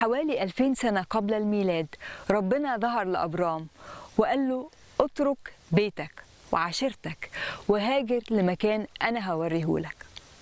حوالي 2000 سنة قبل الميلاد ربنا ظهر لأبرام وقال له اترك بيتك وعشيرتك وهاجر لمكان أنا هوريهولك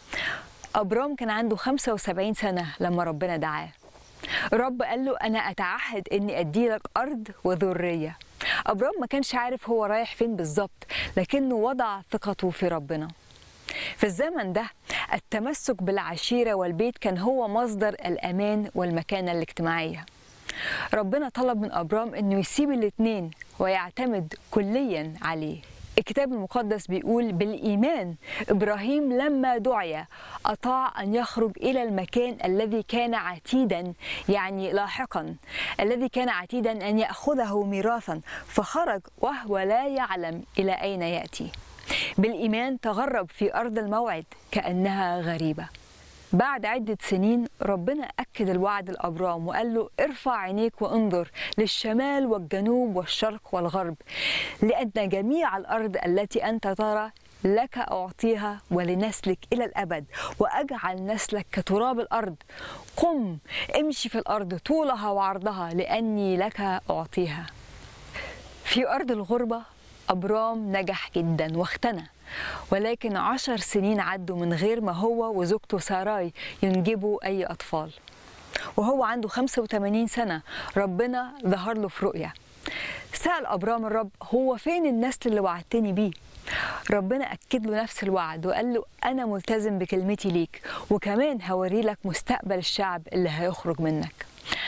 أبرام كان عنده 75 سنة لما ربنا دعاه الرب قال له أنا أتعهد إني أديلك أرض وذرية أبرام ما كانش عارف هو رايح فين بالظبط لكنه وضع ثقته في ربنا في الزمن ده التمسك بالعشيرة والبيت كان هو مصدر الأمان والمكانة الاجتماعية ربنا طلب من أبرام أنه يسيب الاتنين ويعتمد كليا عليه الكتاب المقدس بيقول بالإيمان إبراهيم لما دعي أطاع أن يخرج إلى المكان الذي كان عتيدا يعني لاحقا الذي كان عتيدا أن يأخذه ميراثا فخرج وهو لا يعلم إلى أين يأتي بالإيمان تغرب في أرض الموعد كأنها غريبة بعد عدة سنين ربنا أكد الوعد لأبرام وقال له ارفع عينيك وانظر للشمال والجنوب والشرق والغرب لأن جميع الأرض التي أنت ترى لك أعطيها ولنسلك إلى الأبد وأجعل نسلك كتراب الأرض قم امشي في الأرض طولها وعرضها لأني لك أعطيها في أرض الغربة أبرام نجح جدا واختنى ولكن عشر سنين عدوا من غير ما هو وزوجته ساراي ينجبوا أي أطفال وهو عنده 85 سنة ربنا ظهر له في رؤية سأل أبرام الرب هو فين النسل اللي وعدتني بيه ربنا أكد له نفس الوعد وقال له أنا ملتزم بكلمتي ليك وكمان هوري لك مستقبل الشعب اللي هيخرج منك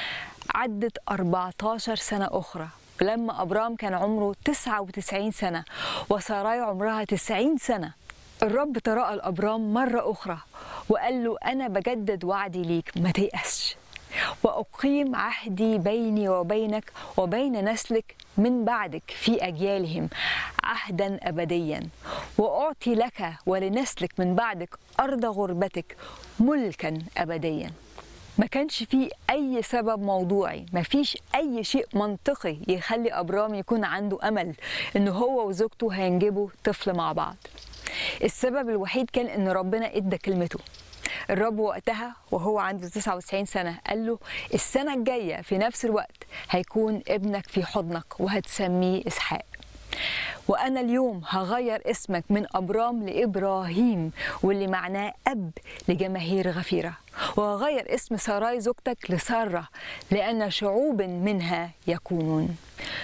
عدت 14 سنة أخرى لما أبرام كان عمره 99 سنة وساراي عمرها 90 سنة الرب تراءى لأبرام مرة أخرى وقال له أنا بجدد وعدي ليك ما تيأسش وأقيم عهدي بيني وبينك وبين نسلك من بعدك في أجيالهم عهدا أبديا وأعطي لك ولنسلك من بعدك أرض غربتك ملكا أبديا ما كانش فيه أي سبب موضوعي ما فيش أي شيء منطقي يخلي أبرام يكون عنده أمل إن هو وزوجته هينجبوا طفل مع بعض السبب الوحيد كان إن ربنا إدى كلمته الرب وقتها وهو عنده 99 سنة قال له السنة الجاية في نفس الوقت هيكون ابنك في حضنك وهتسميه إسحاق وأنا اليوم هغير اسمك من أبرام لإبراهيم واللي معناه أب لجماهير غفيرة وهغير اسم ساراي زوجتك لسارة لأن شعوب منها يكونون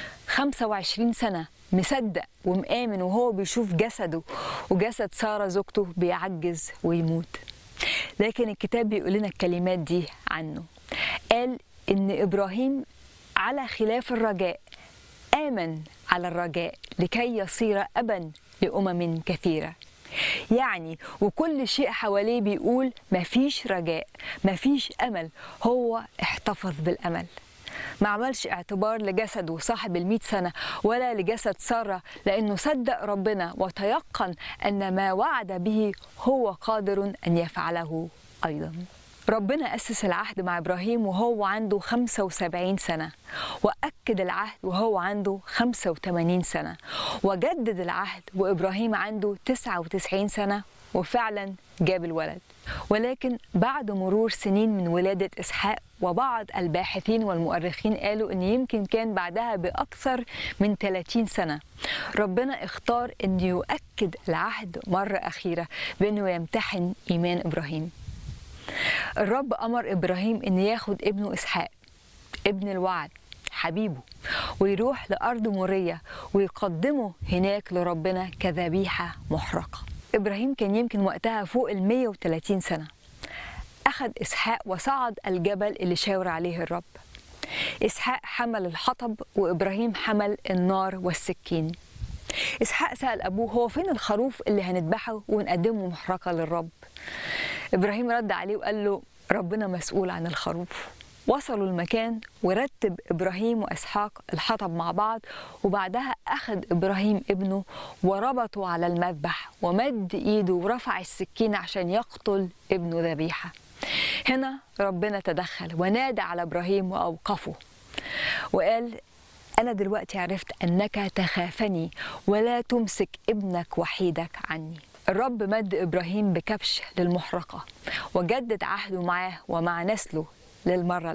25 سنة مصدق ومآمن وهو بيشوف جسده وجسد سارة زوجته بيعجز ويموت لكن الكتاب بيقول لنا الكلمات دي عنه قال إن إبراهيم على خلاف الرجاء آمن على الرجاء لكي يصير أبا لأمم كثيرة يعني وكل شيء حواليه بيقول مفيش رجاء مفيش أمل هو احتفظ بالأمل ما عملش اعتبار لجسده صاحب المئة سنة ولا لجسد سارة لأنه صدق ربنا وتيقن أن ما وعد به هو قادر أن يفعله أيضا ربنا أسس العهد مع إبراهيم وهو عنده 75 سنة وأكد العهد وهو عنده 85 سنة وجدد العهد وإبراهيم عنده 99 سنة وفعلا جاب الولد ولكن بعد مرور سنين من ولادة إسحاق وبعض الباحثين والمؤرخين قالوا أن يمكن كان بعدها بأكثر من 30 سنة ربنا اختار أن يؤكد العهد مرة أخيرة بأنه يمتحن إيمان إبراهيم الرب أمر إبراهيم أن ياخد ابنه إسحاق ابن الوعد حبيبه ويروح لأرض مورية ويقدمه هناك لربنا كذبيحة محرقة إبراهيم كان يمكن وقتها فوق ال 130 سنة أخذ إسحاق وصعد الجبل اللي شاور عليه الرب إسحاق حمل الحطب وإبراهيم حمل النار والسكين إسحاق سأل أبوه هو فين الخروف اللي هنذبحه ونقدمه محرقة للرب إبراهيم رد عليه وقال له ربنا مسؤول عن الخروف وصلوا المكان ورتب إبراهيم وإسحاق الحطب مع بعض وبعدها أخذ إبراهيم ابنه وربطه على المذبح ومد إيده ورفع السكين عشان يقتل ابنه ذبيحة هنا ربنا تدخل ونادى على إبراهيم وأوقفه وقال أنا دلوقتي عرفت أنك تخافني ولا تمسك ابنك وحيدك عني الرب مد إبراهيم بكبش للمحرقة وجدد عهده معاه ومع نسله للمرة